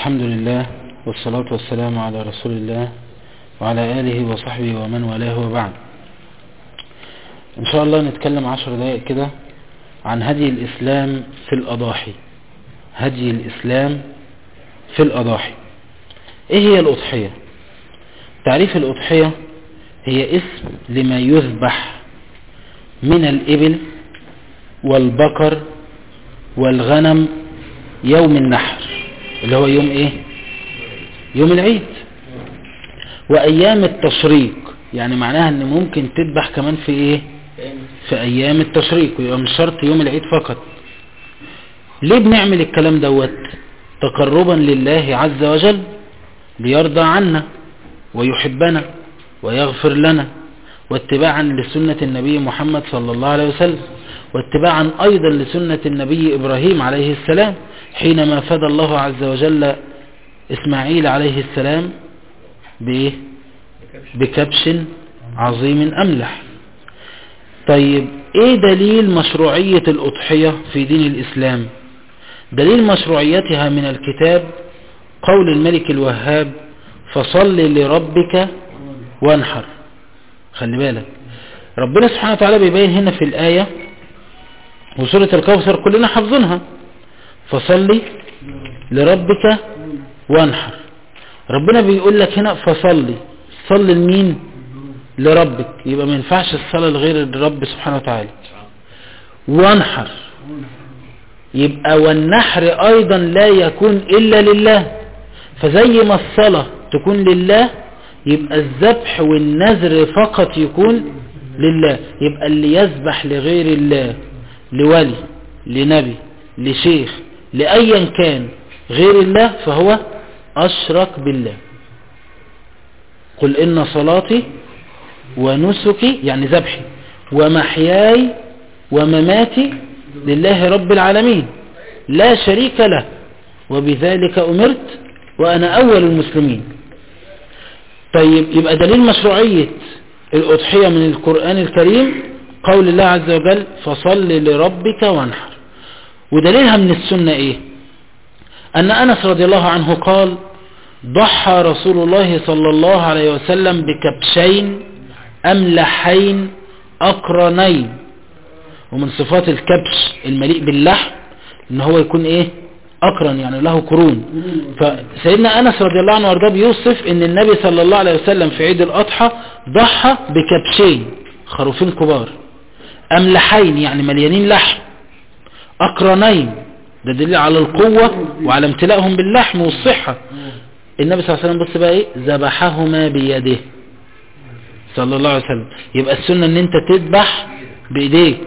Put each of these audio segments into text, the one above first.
الحمد لله والصلاة والسلام على رسول الله وعلى آله وصحبه ومن والاه وبعد إن شاء الله نتكلم عشر دقائق كده عن هدي الإسلام في الأضاحي هدي الإسلام في الأضاحي إيه هي الأضحية تعريف الأضحية هي اسم لما يذبح من الإبل والبقر والغنم يوم النحر اللي هو يوم ايه يوم العيد وايام التشريق يعني معناها ان ممكن تذبح كمان في ايه في ايام التشريق ويبقى مش شرط يوم العيد فقط ليه بنعمل الكلام دوت تقربا لله عز وجل ليرضى عنا ويحبنا ويغفر لنا واتباعا لسنة النبي محمد صلى الله عليه وسلم واتباعا أيضا لسنة النبي إبراهيم عليه السلام حينما فدى الله عز وجل إسماعيل عليه السلام بإيه بكبش عظيم أملح طيب إيه دليل مشروعية الأضحية في دين الإسلام دليل مشروعيتها من الكتاب قول الملك الوهاب فصل لربك وانحر خلي بالك ربنا سبحانه وتعالى بيبين هنا في الآية وسورة الكوثر كلنا حافظينها فصلي لربك وانحر ربنا بيقول لك هنا فصلي صلي لمين لربك يبقى ما ينفعش الصلاة لغير الرب سبحانه وتعالى وانحر يبقى والنحر ايضا لا يكون الا لله فزي ما الصلاة تكون لله يبقى الذبح والنذر فقط يكون لله يبقى اللي يذبح لغير الله لولي لنبي لشيخ لأيا كان غير الله فهو أشرك بالله قل إن صلاتي ونسكي يعني ذبحي ومحياي ومماتي لله رب العالمين لا شريك له وبذلك أمرت وأنا أول المسلمين طيب يبقى دليل مشروعية الأضحية من القرآن الكريم قول الله عز وجل فصل لربك وانحر ودليلها من السنة ايه ان انس رضي الله عنه قال ضحى رسول الله صلى الله عليه وسلم بكبشين املحين اقرنين ومن صفات الكبش المليء باللحم ان هو يكون ايه اقرن يعني له قرون فسيدنا انس رضي الله عنه وارضاه بيوصف ان النبي صلى الله عليه وسلم في عيد الاضحى ضحى بكبشين خروفين كبار املحين يعني مليانين لحم اقرنين ده دليل على القوة وعلى امتلاءهم باللحم والصحة النبي صلى الله عليه وسلم بص بقى ايه ذبحهما بيده صلى الله عليه وسلم يبقى السنة ان انت تذبح بايديك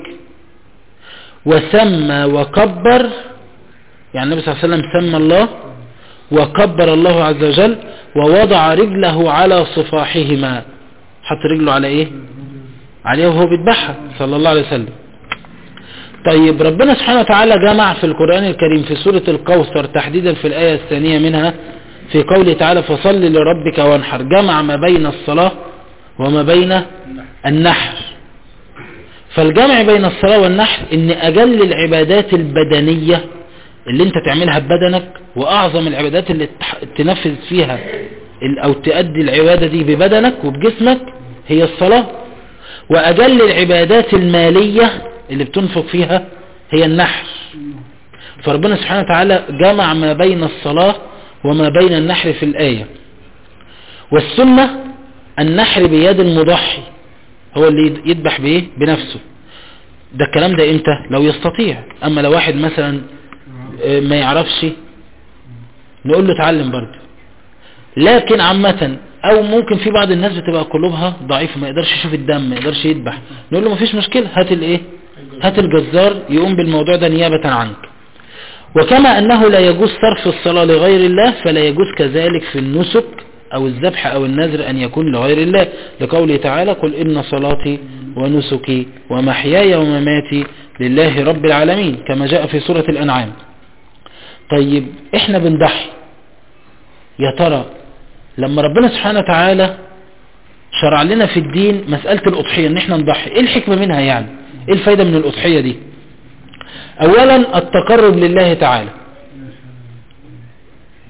وسمى وكبر يعني النبي صلى الله عليه وسلم سمى الله وكبر الله عز وجل ووضع رجله على صفاحهما حط رجله على ايه عليه وهو بيذبحها صلى الله عليه وسلم طيب ربنا سبحانه وتعالى جمع في القرآن الكريم في سورة الكوثر تحديدا في الآية الثانية منها في قوله تعالى فصل لربك وانحر جمع ما بين الصلاة وما بين النحر فالجمع بين الصلاة والنحر ان اجل العبادات البدنية اللي انت تعملها ببدنك واعظم العبادات اللي تنفذ فيها او تؤدي العبادة دي ببدنك وبجسمك هي الصلاة واجل العبادات المالية اللي بتنفق فيها هي النحر فربنا سبحانه وتعالى جمع ما بين الصلاة وما بين النحر في الآية والسنة النحر بيد المضحي هو اللي يذبح بايه بنفسه ده الكلام ده امتى لو يستطيع اما لو واحد مثلا ما يعرفش نقول له تعلم برضه لكن عامة او ممكن في بعض الناس بتبقى قلوبها ضعيفة ما يقدرش يشوف الدم ما يقدرش يذبح نقول له مفيش مشكلة هات الايه هات الجزار يقوم بالموضوع ده نيابة عنك وكما أنه لا يجوز صرف الصلاة لغير الله فلا يجوز كذلك في النسك أو الذبح أو النذر أن يكون لغير الله لقوله تعالى قل إن صلاتي ونسكي ومحياي ومماتي لله رب العالمين كما جاء في سورة الأنعام طيب إحنا بنضحي يا ترى لما ربنا سبحانه وتعالى شرع لنا في الدين مسألة الأضحية ان احنا نضحي ايه الحكمة منها يعني ايه الفايدة من الأضحية دي اولا التقرب لله تعالى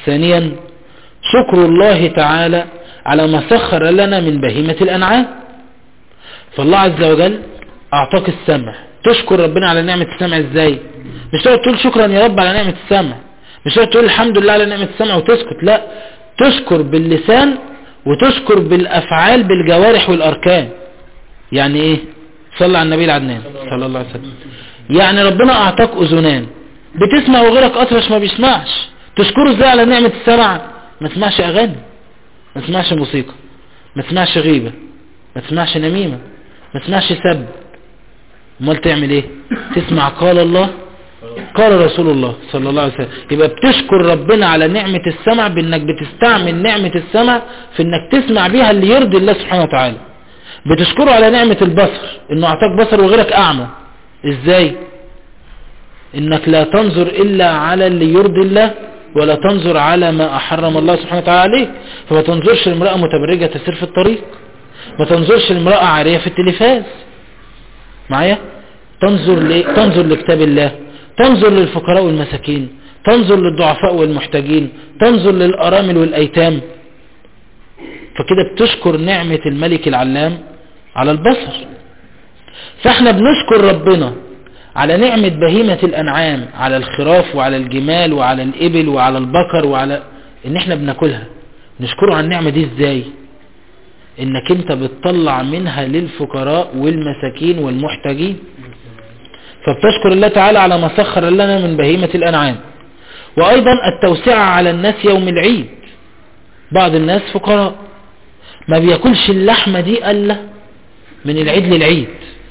ثانيا شكر الله تعالى على ما سخر لنا من بهيمة الأنعام فالله عز وجل أعطاك السمع تشكر ربنا على نعمة السمع ازاي مش تقعد تقول شكرا يا رب على نعمة السمع مش تقعد تقول الحمد لله على نعمة السمع وتسكت لا تشكر باللسان وتشكر بالأفعال بالجوارح والأركان يعني ايه صلى على النبي العدنان صلى الله عليه وسلم يعني ربنا أعطاك أذنان بتسمع وغيرك أطرش ما بيسمعش تشكره ازاي على نعمة السمع ما تسمعش أغاني ما تسمعش موسيقى ما تسمعش غيبة ما تسمعش نميمة ما تسمعش سب امال تعمل ايه تسمع قال الله قال رسول الله صلى الله عليه وسلم يبقى بتشكر ربنا على نعمة السمع بانك بتستعمل نعمة السمع في انك تسمع بيها اللي يرضي الله سبحانه وتعالى بتشكره على نعمة البصر انه اعطاك بصر وغيرك اعمى ازاي انك لا تنظر الا على اللي يرضي الله ولا تنظر على ما احرم الله سبحانه وتعالى عليك فما تنظرش لامرأة متبرجة تسير في الطريق ما تنظرش لامرأة عارية في التلفاز معايا تنظر ل... تنظر لكتاب الله تنظر للفقراء والمساكين تنظر للضعفاء والمحتاجين تنظر للأرامل والأيتام فكده بتشكر نعمة الملك العلام على البصر فاحنا بنشكر ربنا على نعمة بهيمة الأنعام على الخراف وعلى الجمال وعلى الإبل وعلى البقر وعلى إن احنا بناكلها نشكره على النعمة دي ازاي انك انت بتطلع منها للفقراء والمساكين والمحتاجين فبتشكر الله تعالى على ما سخر لنا من بهيمة الأنعام وأيضا التوسعة على الناس يوم العيد بعض الناس فقراء ما بياكلش اللحمة دي ألا من العيد للعيد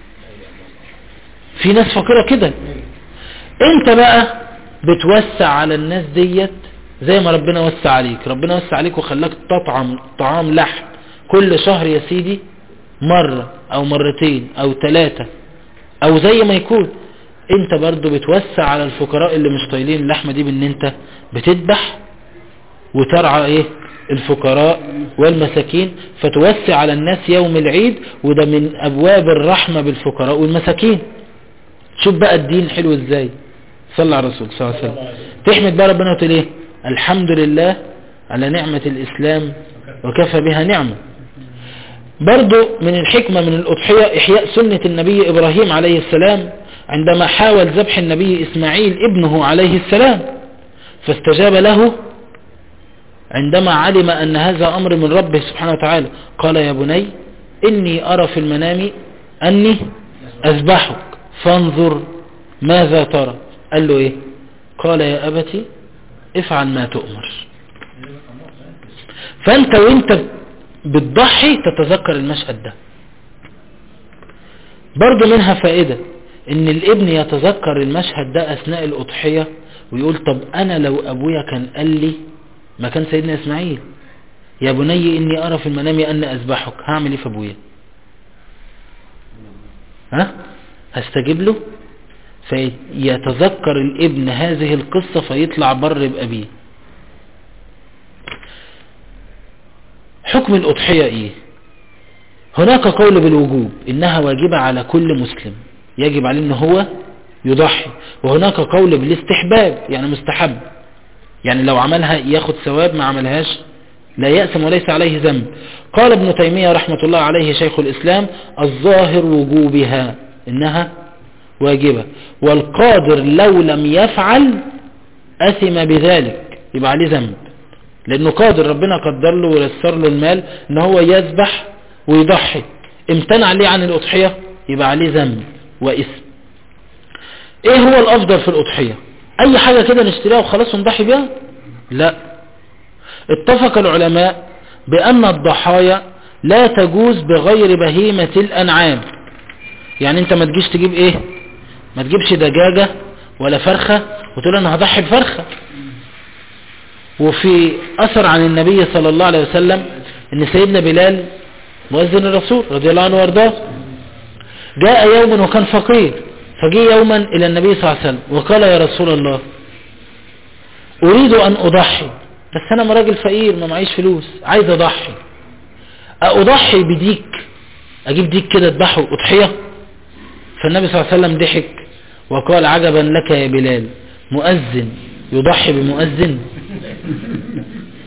في ناس فقيرة كده انت بقى بتوسع على الناس ديت زي ما ربنا وسع عليك ربنا وسع عليك وخلاك تطعم طعام لحم كل شهر يا سيدي مرة او مرتين او ثلاثة او زي ما يكون انت برضو بتوسع على الفقراء اللي مش طايلين اللحمة دي بان انت بتذبح وترعى ايه الفقراء والمساكين فتوسع على الناس يوم العيد وده من ابواب الرحمة بالفقراء والمساكين شوف بقى الدين حلو ازاي صلى على الرسول صلى الله عليه وسلم تحمد بقى ربنا وتقول ايه الحمد لله على نعمة الاسلام وكفى بها نعمة برضو من الحكمة من الأضحية إحياء سنة النبي إبراهيم عليه السلام عندما حاول ذبح النبي إسماعيل ابنه عليه السلام فاستجاب له عندما علم أن هذا أمر من ربه سبحانه وتعالى قال يا بني إني أرى في المنام أني أذبحك فانظر ماذا ترى قال له إيه قال يا أبتي افعل ما تؤمر فأنت وانت بتضحي تتذكر المشهد ده برضو منها فائدة ان الابن يتذكر المشهد ده اثناء الاضحية ويقول طب انا لو ابويا كان قال لي ما كان سيدنا اسماعيل يا بني اني ارى في المنام ان اذبحك هعمل ايه في ابويا ها هستجيب له فيتذكر الابن هذه القصة فيطلع بر بأبيه حكم الأضحية إيه هناك قول بالوجوب إنها واجبة على كل مسلم يجب عليه إن هو يضحي وهناك قول بالاستحباب يعني مستحب يعني لو عملها ياخد ثواب ما عملهاش لا يأسم وليس عليه ذنب قال ابن تيمية رحمة الله عليه شيخ الإسلام الظاهر وجوبها إنها واجبة والقادر لو لم يفعل أثم بذلك يبقى عليه ذنب لأنه قادر ربنا قدر له ويسر له المال إن هو يذبح ويضحي امتنع ليه عن الأضحية يبقى عليه ذنب وإثم ايه هو الأفضل في الأضحية أي حاجة كده نشتريها وخلاص ونضحي بيها لا اتفق العلماء بأن الضحايا لا تجوز بغير بهيمة الأنعام يعني انت ما تجيش تجيب ايه ما تجيبش دجاجة ولا فرخة وتقول انا هضحي بفرخة وفي اثر عن النبي صلى الله عليه وسلم ان سيدنا بلال مؤذن الرسول رضي الله عنه وارضاه جاء يوما وكان فقير فجاء يوما الى النبي صلى الله عليه وسلم وقال يا رسول الله اريد ان اضحي بس انا راجل فقير ما معيش فلوس عايز اضحي اضحي بديك اجيب ديك كده اذبحه اضحيه فالنبي صلى الله عليه وسلم ضحك وقال عجبا لك يا بلال مؤذن يضحي بمؤذن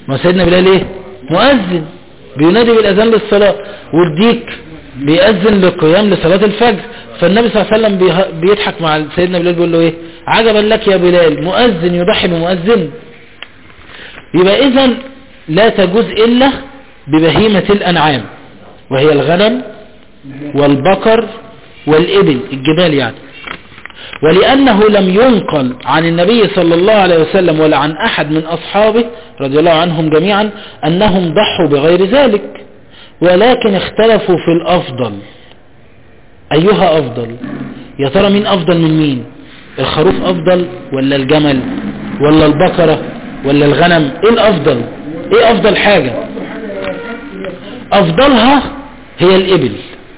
ما سيدنا بلال ايه مؤذن بينادي بالاذان للصلاة والديك بيأذن للقيام لصلاة الفجر فالنبي صلى الله عليه وسلم بيه- بيضحك مع سيدنا بلال بيقول له ايه عجبا لك يا بلال مؤذن يضحي بمؤذن يبقى اذا لا تجوز الا ببهيمة الانعام وهي الغنم والبقر والإبل الجبال يعني ولأنه لم ينقل عن النبي صلى الله عليه وسلم ولا عن أحد من أصحابه رضي الله عنهم جميعا أنهم ضحوا بغير ذلك ولكن اختلفوا في الأفضل أيها أفضل يا ترى مين أفضل من مين الخروف أفضل ولا الجمل ولا البقرة ولا الغنم إيه الأفضل إيه أفضل حاجة أفضلها هي الإبل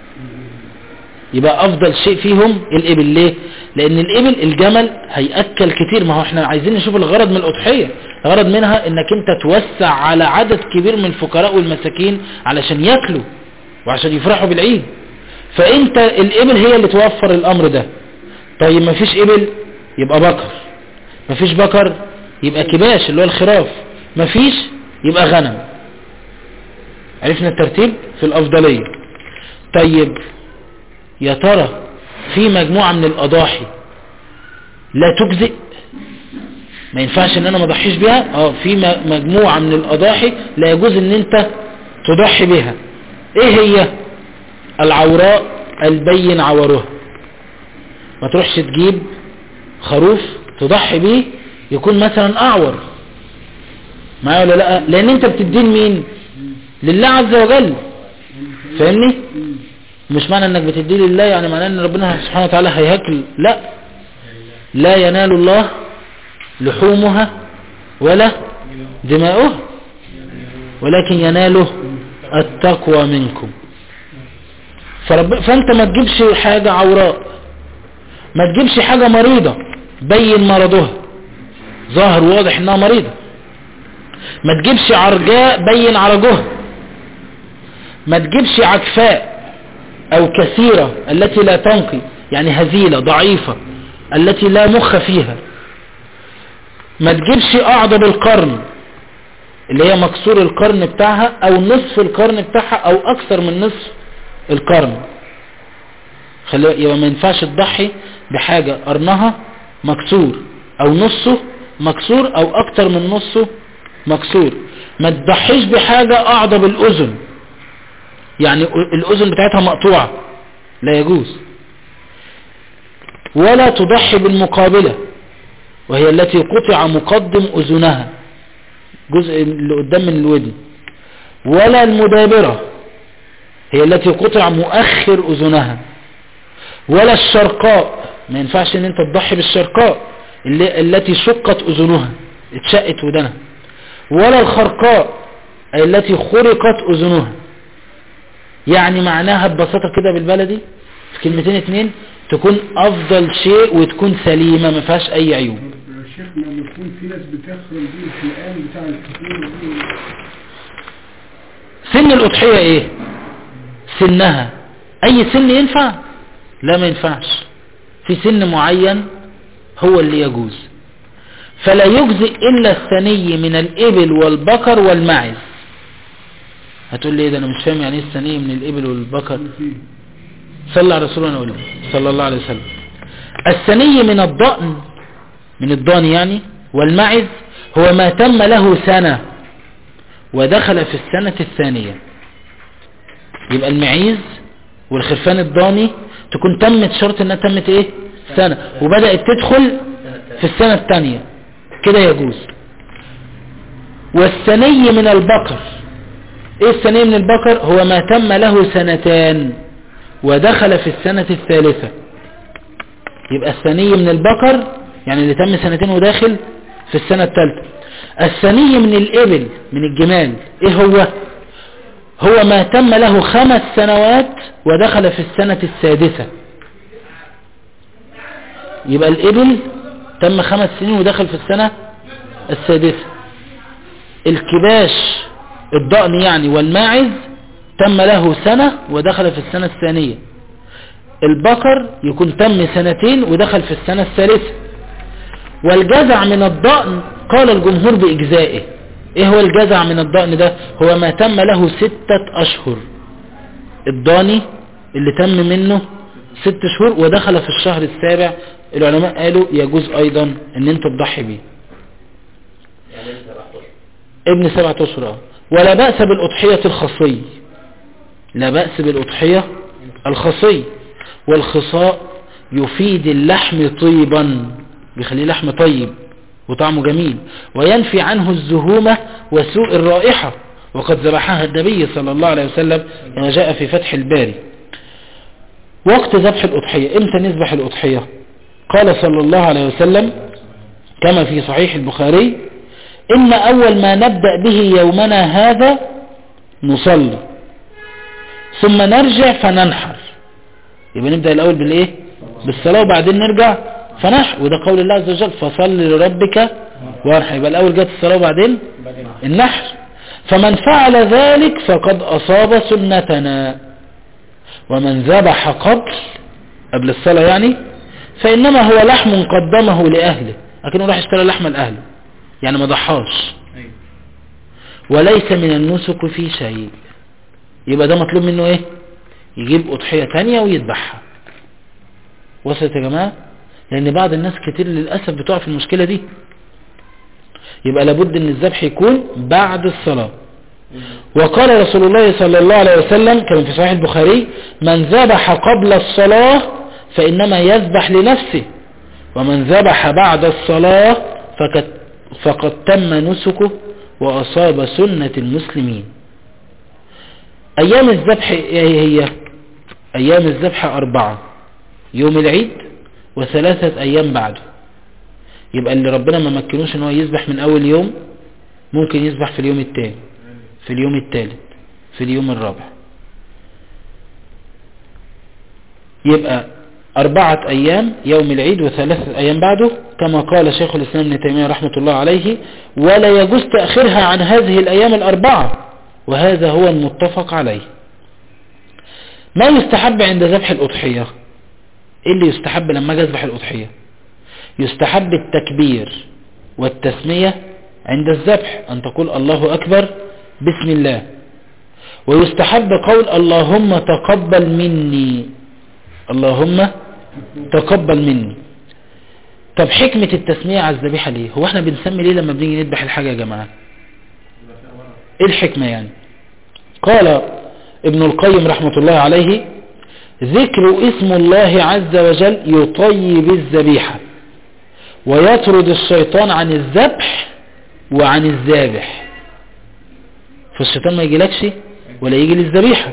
يبقى افضل شيء فيهم الابل ليه لان الابل الجمل هيأكل كتير ما هو احنا عايزين نشوف الغرض من الاضحية الغرض منها انك انت توسع على عدد كبير من الفقراء والمساكين علشان ياكلوا وعشان يفرحوا بالعيد فانت الابل هي اللي توفر الامر ده طيب ما فيش ابل يبقى بقر ما فيش بقر يبقى كباش اللي هو الخراف ما فيش يبقى غنم عرفنا الترتيب في الافضلية طيب يا ترى في مجموعة من الأضاحي لا تجزئ ما ينفعش ان انا ما اضحيش بيها اه في م- مجموعة من الأضاحي لا يجوز ان انت تضحي بها ايه هي العوراء البين عورها ما تروحش تجيب خروف تضحي بيه يكون مثلا اعور معايا ولا لا لان انت بتدين مين لله عز وجل فاهمني مش معنى انك بتدي لله يعني معناه ان ربنا سبحانه وتعالى هيهكل لا لا ينال الله لحومها ولا دماؤها ولكن يناله التقوى منكم فرب... فانت ما تجيبش حاجة عوراء ما تجيبش حاجة مريضة بين مرضها ظاهر واضح انها مريضة ما تجيبش عرجاء بين عرجها ما تجيبش عكفاء او كثيرة التي لا تنقي يعني هزيلة ضعيفة التي لا مخ فيها ما تجيبش اعضب القرن اللي هي مكسور القرن بتاعها او نصف القرن بتاعها او اكثر من نصف القرن خلي يبقى ما ينفعش تضحي بحاجة قرنها مكسور او نصه مكسور او اكتر من نصه مكسور ما تضحيش بحاجة اعضب الاذن يعني الاذن بتاعتها مقطوعة لا يجوز ولا تضحي بالمقابلة وهي التي قطع مقدم اذنها جزء اللي قدام من الودن ولا المدابرة هي التي قطع مؤخر اذنها ولا الشرقاء ما ينفعش ان انت تضحي بالشرقاء اللي التي شقت اذنها اتشقت ودنها ولا الخرقاء أي التي خرقت اذنها يعني معناها ببساطة كده بالبلدي في كلمتين اتنين تكون افضل شيء وتكون سليمة ما فيهاش اي عيوب شيخنا بيكون في ناس بتخرم دي الفئام بتاع الكثير دي سن الاضحية ايه سنها اي سن ينفع لا ما ينفعش في سن معين هو اللي يجوز فلا يجزئ الا الثني من الابل والبقر والماعز هتقول لي ايه ده انا مش فاهم يعني ايه الثني من الابل والبقر صلى على رسول الله صلى الله عليه وسلم الثني من الضأن من الضان يعني والمعز هو ما تم له سنة ودخل في السنة الثانية يبقى المعيز والخرفان الضاني تكون تمت شرط انها تمت ايه سنة وبدأت تدخل في السنة الثانية كده يجوز والثني من البقر ايه الثني من البقر هو ما تم له سنتان ودخل في السنة الثالثة يبقى الثني من البقر يعني اللي تم سنتين وداخل في السنة الثالثة الثني من الإبل من الجمال ايه هو هو ما تم له خمس سنوات ودخل في السنة السادسة يبقى الإبل تم خمس سنين ودخل في السنة السادسة الكباش الضأن يعني والماعز تم له سنة ودخل في السنة الثانية البقر يكون تم سنتين ودخل في السنة الثالثة والجزع من الضأن قال الجمهور بإجزائه ايه هو الجزع من الضأن ده هو ما تم له ستة اشهر الضاني اللي تم منه ست شهور ودخل في الشهر السابع العلماء قالوا يجوز ايضا ان انت تضحي بيه يعني انت راح ابن سبعة اشهر آه. ولا بأس بالأضحية الخصي لا بأس بالأضحية الخصي والخصاء يفيد اللحم طيبا بيخليه لحم طيب وطعمه جميل وينفي عنه الزهومة وسوء الرائحة وقد ذبحها النبي صلى الله عليه وسلم كما جاء في فتح الباري وقت ذبح الأضحية امتى نذبح الأضحية قال صلى الله عليه وسلم كما في صحيح البخاري إن أول ما نبدأ به يومنا هذا نصلي ثم نرجع فننحر يبقى نبدأ الأول بالإيه بالصلاة وبعدين نرجع فنحر وده قول الله عز وجل فصل لربك وارحم يبقى الأول جت الصلاة وبعدين النحر فمن فعل ذلك فقد أصاب سنتنا ومن ذبح قبل قبل الصلاة يعني فإنما هو لحم قدمه لأهله لكنه راح اشترى لحم لأهله يعني ما ضحاش أيوة. وليس من النسك في شيء يبقى ده مطلوب منه ايه يجيب اضحية تانية ويذبحها وصلت يا جماعة لان بعض الناس كتير للأسف بتقع في المشكلة دي يبقى لابد ان الذبح يكون بعد الصلاة وقال رسول الله صلى الله عليه وسلم كما في صحيح البخاري من ذبح قبل الصلاة فإنما يذبح لنفسه ومن ذبح بعد الصلاة فقد, فقد تم نسكه وأصاب سنة المسلمين أيام الذبح ايه هي أيام الذبح أربعة يوم العيد وثلاثة أيام بعده يبقى اللي ربنا ما مكنوش ان هو يذبح من أول يوم ممكن يذبح في اليوم التاني في اليوم الثالث في اليوم الرابع يبقى أربعة أيام يوم العيد وثلاثة أيام بعده كما قال شيخ الإسلام ابن تيمية رحمة الله عليه ولا يجوز تأخيرها عن هذه الأيام الأربعة وهذا هو المتفق عليه ما يستحب عند ذبح الأضحية إيه اللي يستحب لما أجي أذبح الأضحية يستحب التكبير والتسمية عند الذبح أن تقول الله أكبر بسم الله ويستحب قول اللهم تقبل مني اللهم تقبل مني طب حكمة التسمية على الذبيحة ليه هو احنا بنسمي ليه لما بنيجي نذبح الحاجة يا جماعة ايه الحكمة يعني قال ابن القيم رحمة الله عليه ذكر اسم الله عز وجل يطيب الذبيحة ويطرد الشيطان عن الذبح وعن الذابح فالشيطان ما يجيلكش ولا يجي للذبيحة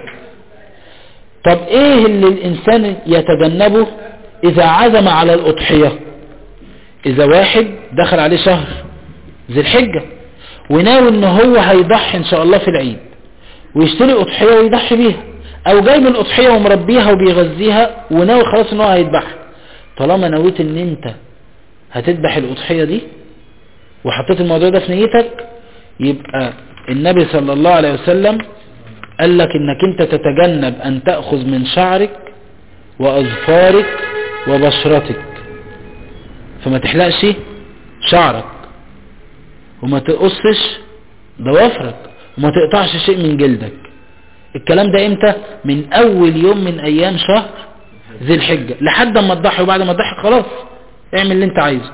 طب ايه اللي الانسان يتجنبه اذا عزم على الاضحية اذا واحد دخل عليه شهر ذي الحجة وناوي ان هو هيضحي ان شاء الله في العيد ويشتري اضحية ويضحي بيها او جايب الاضحية ومربيها وبيغذيها وناوي خلاص ان هو هيذبحها طالما نويت ان انت هتذبح الاضحية دي وحطيت الموضوع ده في نيتك يبقى النبي صلى الله عليه وسلم قال لك انك انت تتجنب ان تأخذ من شعرك واظفارك وبشرتك فما تحلقش شعرك وما تقصش ضوافرك وما تقطعش شيء من جلدك الكلام ده امتى من اول يوم من ايام شهر ذي الحجة لحد ما تضحي وبعد ما تضحي خلاص اعمل اللي انت عايزه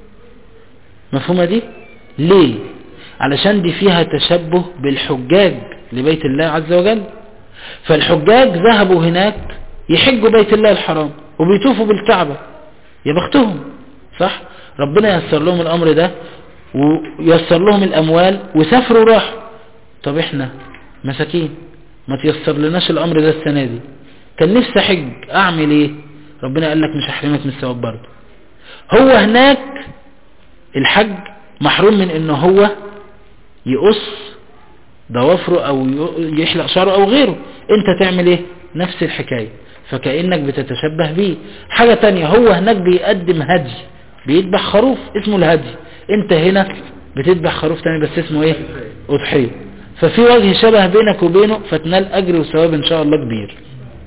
مفهومة دي ليه علشان دي فيها تشبه بالحجاج لبيت الله عز وجل فالحجاج ذهبوا هناك يحجوا بيت الله الحرام وبيطوفوا بالكعبة يا بختهم صح ربنا يسر لهم الامر ده ويسر لهم الاموال وسافروا راحوا طب احنا مساكين ما تيسر لناش الامر ده السنة دي كان نفسي حج اعمل ايه ربنا قال لك مش هحرمك من الثواب برضه هو هناك الحج محروم من ان هو يقص ضوافره او يحلق شعره او غيره انت تعمل ايه نفس الحكاية فكأنك بتتشبه بيه حاجة تانية هو هناك بيقدم هدي بيذبح خروف اسمه الهدي انت هنا بتذبح خروف تاني بس اسمه ايه اضحية ففي وجه شبه بينك وبينه فتنال اجر وثواب ان شاء الله كبير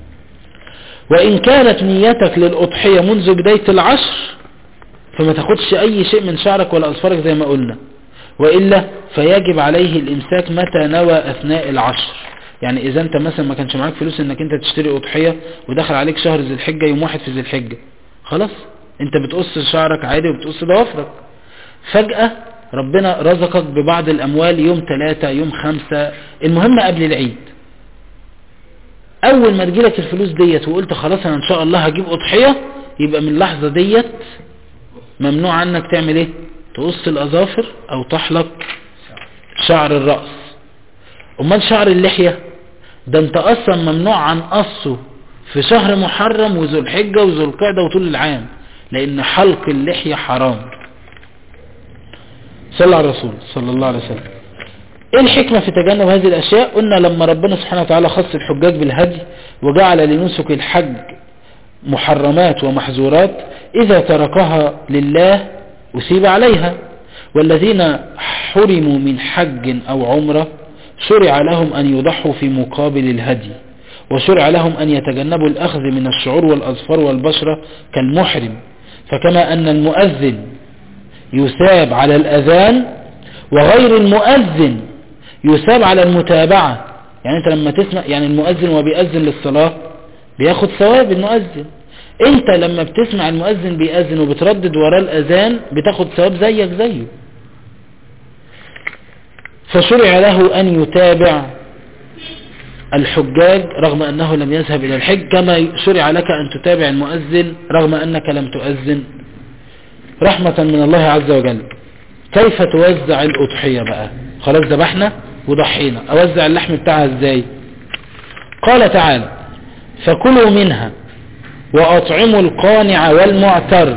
وان كانت نيتك للاضحية منذ بداية العشر فما تاخدش اي شيء من شعرك ولا اظفارك زي ما قلنا وإلا فيجب عليه الإمساك متى نوى أثناء العشر يعني إذا أنت مثلا ما كانش معاك فلوس إنك أنت تشتري أضحية ودخل عليك شهر ذي الحجة يوم واحد في ذي الحجة خلاص أنت بتقص شعرك عادي وبتقص ضوافرك فجأة ربنا رزقك ببعض الأموال يوم ثلاثة يوم خمسة المهم قبل العيد أول ما تجيلك الفلوس ديت وقلت خلاص أنا إن شاء الله هجيب أضحية يبقى من اللحظة ديت ممنوع عنك تعمل إيه تقص الأظافر أو تحلق شعر الرأس أمال شعر اللحية ده أنت أصلا ممنوع عن قصه في شهر محرم وذو الحجة وذو القعدة وطول العام لأن حلق اللحية حرام صلى على الرسول صلى الله عليه وسلم ايه الحكمة في تجنب هذه الاشياء قلنا لما ربنا سبحانه وتعالى خص الحجاج بالهدي وجعل لنسك الحج محرمات ومحظورات اذا تركها لله اثيب عليها والذين حرموا من حج او عمرة شرع لهم ان يضحوا في مقابل الهدي وشرع لهم ان يتجنبوا الاخذ من الشعور والاظفار والبشرة كالمحرم فكما ان المؤذن يثاب على الأذان وغير المؤذن يثاب على المتابعة يعني انت لما تسمع يعني المؤذن وبيأذن للصلاة بياخد ثواب المؤذن انت لما بتسمع المؤذن بيأذن وبتردد وراه الأذان بتاخد ثواب زيك زيه فشرع له أن يتابع الحجاج رغم أنه لم يذهب إلى الحج كما شرع لك أن تتابع المؤذن رغم أنك لم تؤذن رحمة من الله عز وجل كيف توزع الأضحية بقى خلاص ذبحنا وضحينا أوزع اللحم بتاعها ازاي قال تعالى فكلوا منها وأطعموا القانع والمعتر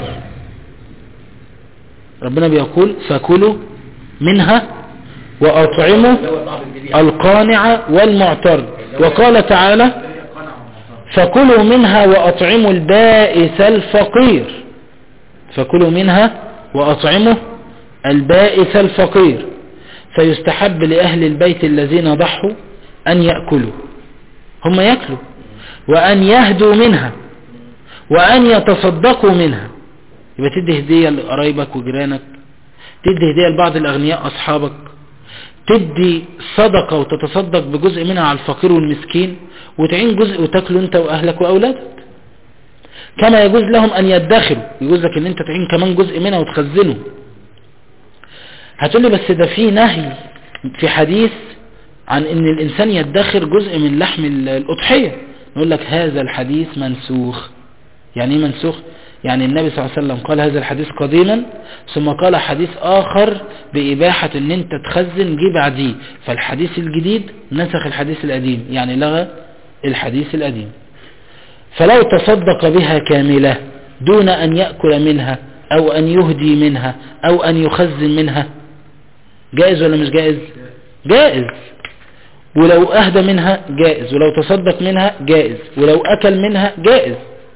ربنا بيقول فكلوا منها وأطعموا القانع والمعتر وقال تعالى فكلوا منها وأطعموا البائس الفقير فكلوا منها وأطعموا البائس الفقير فيستحب لأهل البيت الذين ضحوا أن يأكلوا هم يأكلوا وأن يهدوا منها وأن يتصدقوا منها يبقى تدي هدية لقرايبك وجيرانك تدي هدية لبعض الأغنياء أصحابك تدي صدقة وتتصدق بجزء منها على الفقير والمسكين وتعين جزء وتاكله انت واهلك واولادك كما يجوز لهم ان يدخروا يجوز لك ان انت تعين كمان جزء منها وتخزنه هتقول لي بس ده في نهي في حديث عن ان الانسان يدخر جزء من لحم الاضحية نقول لك هذا الحديث منسوخ يعني ايه منسوخ يعني النبي صلى الله عليه وسلم قال هذا الحديث قديما ثم قال حديث آخر بإباحة ان انت تخزن جه بعديه فالحديث الجديد نسخ الحديث القديم يعني لغى الحديث القديم فلو تصدق بها كاملة دون أن يأكل منها أو أن يهدي منها أو أن يخزن منها جائز ولا مش جائز جائز ولو أهدى منها جائز ولو تصدق منها جائز ولو أكل منها جائز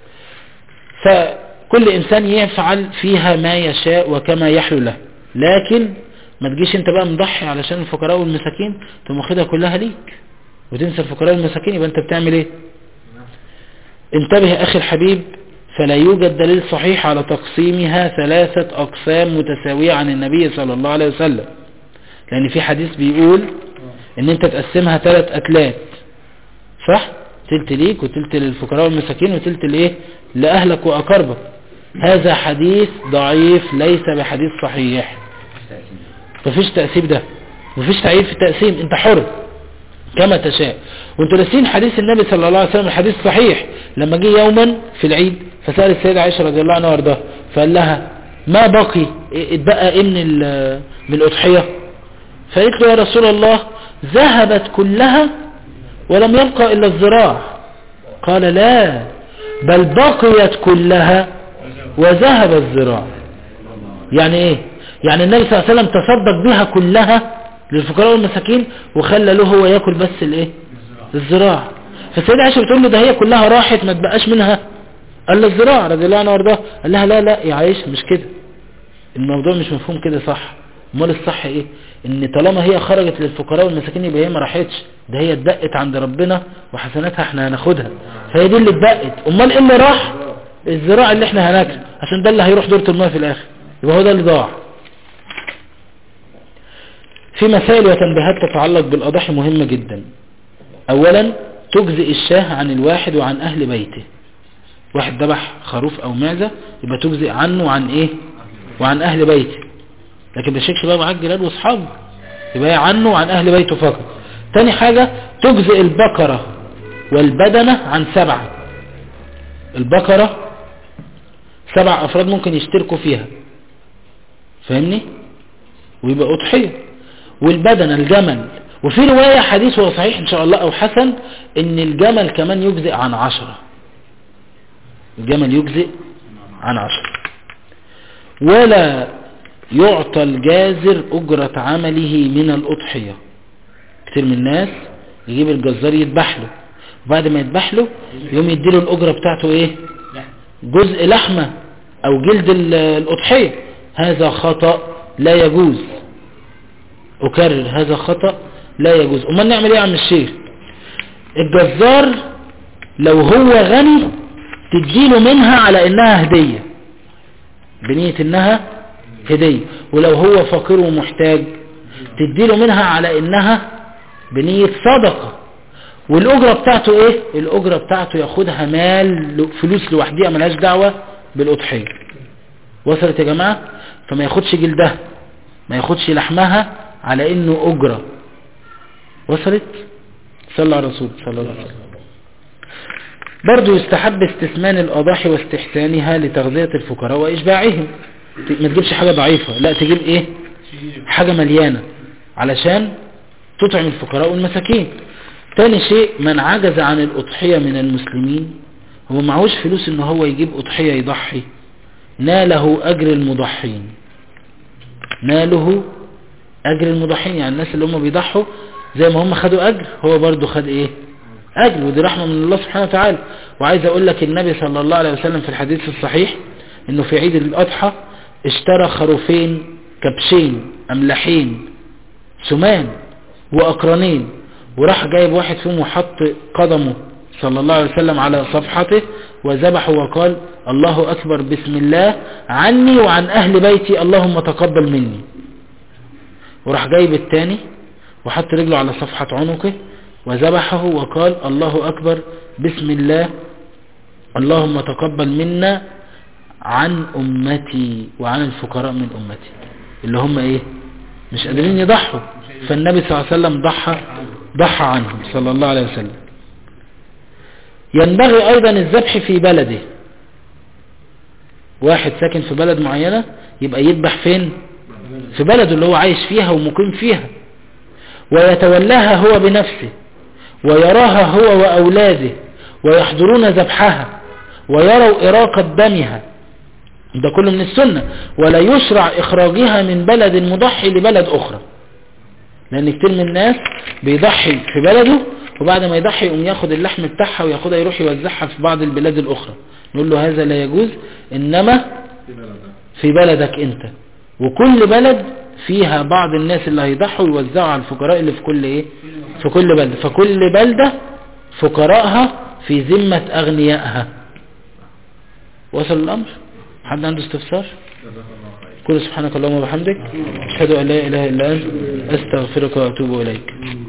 فكل إنسان يفعل فيها ما يشاء وكما يحلو له لكن ما تجيش انت بقى مضحي علشان الفقراء والمساكين تقوم واخدها كلها ليك وتنسى الفقراء والمساكين يبقى انت بتعمل ايه انتبه اخي الحبيب فلا يوجد دليل صحيح على تقسيمها ثلاثة اقسام متساوية عن النبي صلى الله عليه وسلم لان في حديث بيقول ان انت تقسمها ثلاث اتلات صح تلت ليك وتلت للفقراء والمساكين وتلت لايه لاهلك واقربك هذا حديث ضعيف ليس بحديث صحيح مفيش تقسيم ده مفيش تعيين في التقسيم انت حر كما تشاء وانتوا ناسين حديث النبي صلى الله عليه وسلم الحديث صحيح لما جه يوما في العيد فسأل السيدة عائشة رضي الله عنها وارضاها فقال لها ما بقي اتبقى ايه من من الأضحية فقالت له يا رسول الله ذهبت كلها ولم يبقى إلا الذراع قال لا بل بقيت كلها وذهب الذراع يعني ايه يعني النبي صلى الله عليه وسلم تصدق بها كلها للفقراء والمساكين وخلى له هو ياكل بس الايه الذراع فالسيدة عائشة بتقول له ده هي كلها راحت ما تبقاش منها قال له الذراع رضي الله عنه وارضاه قال لها لا لا يا عائشة مش كده الموضوع مش مفهوم كده صح امال الصح ايه ان طالما هي خرجت للفقراء والمساكين يبقى هي ما راحتش ده هي اتدقت عند ربنا وحسناتها احنا هناخدها فهي دي اللي اتدقت امال ايه اللي راح الذراع اللي احنا هناكله عشان ده اللي هيروح دورة الماء في الاخر يبقى هو ده اللي ضاع في مسائل وتنبيهات تتعلق بالأضاحي مهمة جدا أولا تجزئ الشاه عن الواحد وعن أهل بيته واحد ذبح خروف أو معزة يبقى تجزئ عنه وعن إيه وعن أهل بيته لكن ما تشيكش بقى معاه الجيران واصحابه يبقى هي عنه وعن أهل بيته فقط تاني حاجة تجزئ البقرة والبدنة عن سبعة البقرة سبع أفراد ممكن يشتركوا فيها فاهمني ويبقى أضحية والبدنة الجمل وفي رواية حديث هو صحيح إن شاء الله أو حسن إن الجمل كمان يجزئ عن عشرة الجمل يجزئ عن عشرة ولا يعطى الجازر أجرة عمله من الأضحية كتير من الناس يجيب الجزار يذبح له وبعد ما يذبح له يوم يديله الأجرة بتاعته إيه جزء لحمة أو جلد ال- الأضحية هذا خطأ لا يجوز أكرر هذا خطأ لا يجوز أما نعمل إيه يا عم الشيخ الجزار لو هو غني تديله منها على إنها هدية بنية إنها هدية ولو هو فقير ومحتاج تديله منها على إنها بنية صدقة والأجرة بتاعته إيه الأجرة بتاعته ياخدها مال فلوس لوحديها ملهاش دعوة بالأضحية وصلت يا جماعة فما ياخدش جلدها ما ياخدش لحمها على إنه أجرة وصلت صلى على الرسول صلى الله عليه وسلم برضو يستحب استثمان الأضاحي واستحسانها لتغذية الفقراء وإشباعهم ت- ما تجيبش حاجة ضعيفة لا تجيب إيه حاجة مليانة علشان تطعم الفقراء والمساكين تاني شيء من عجز عن الأضحية من المسلمين هو معهوش فلوس ان هو يجيب أضحية يضحي ناله أجر المضحين ناله أجر المضحين يعني الناس اللي هم بيضحوا زي ما هم خدوا أجر هو برضو خد إيه أجر ودي رحمة من الله سبحانه وتعالى وعايز أقول لك النبي صلى الله عليه وسلم في الحديث الصحيح إنه في عيد الأضحى اشترى خروفين كبشين أملحين سمان وأقرنين وراح جايب واحد فيهم وحط قدمه صلى الله عليه وسلم على صفحته وذبحه وقال الله أكبر بسم الله عني وعن أهل بيتي اللهم تقبل مني وراح جايب التاني وحط رجله على صفحة عنقه وذبحه وقال الله أكبر بسم الله اللهم تقبل منا عن أمتي وعن الفقراء من أمتي اللي هم إيه مش قادرين يضحوا فالنبي صلى الله عليه وسلم ضحى ضحى عنهم صلى الله عليه وسلم ينبغي أيضا الذبح في بلده واحد ساكن في بلد معينة يبقى يذبح فين في بلده اللي هو عايش فيها ومقيم فيها ويتولاها هو بنفسه ويراها هو وأولاده ويحضرون ذبحها ويروا إراقة دمها ده كله من السنة ولا يشرع إخراجها من بلد مضحي لبلد أخرى لأن كتير من الناس بيضحي في بلده وبعد ما يضحي يقوم ياخد اللحم بتاعها وياخدها يروح يوزعها في بعض البلاد الأخرى نقول له هذا لا يجوز إنما في بلدك أنت وكل بلد فيها بعض الناس اللي هيضحوا ويوزعوا على الفقراء اللي في كل ايه في كل بلدة فكل بلدة فقراءها في ذمة أغنيائها وصل الأمر حد عنده استفسار كل سبحانك اللهم وبحمدك أشهد أن لا إله إلا أنت أستغفرك وأتوب إليك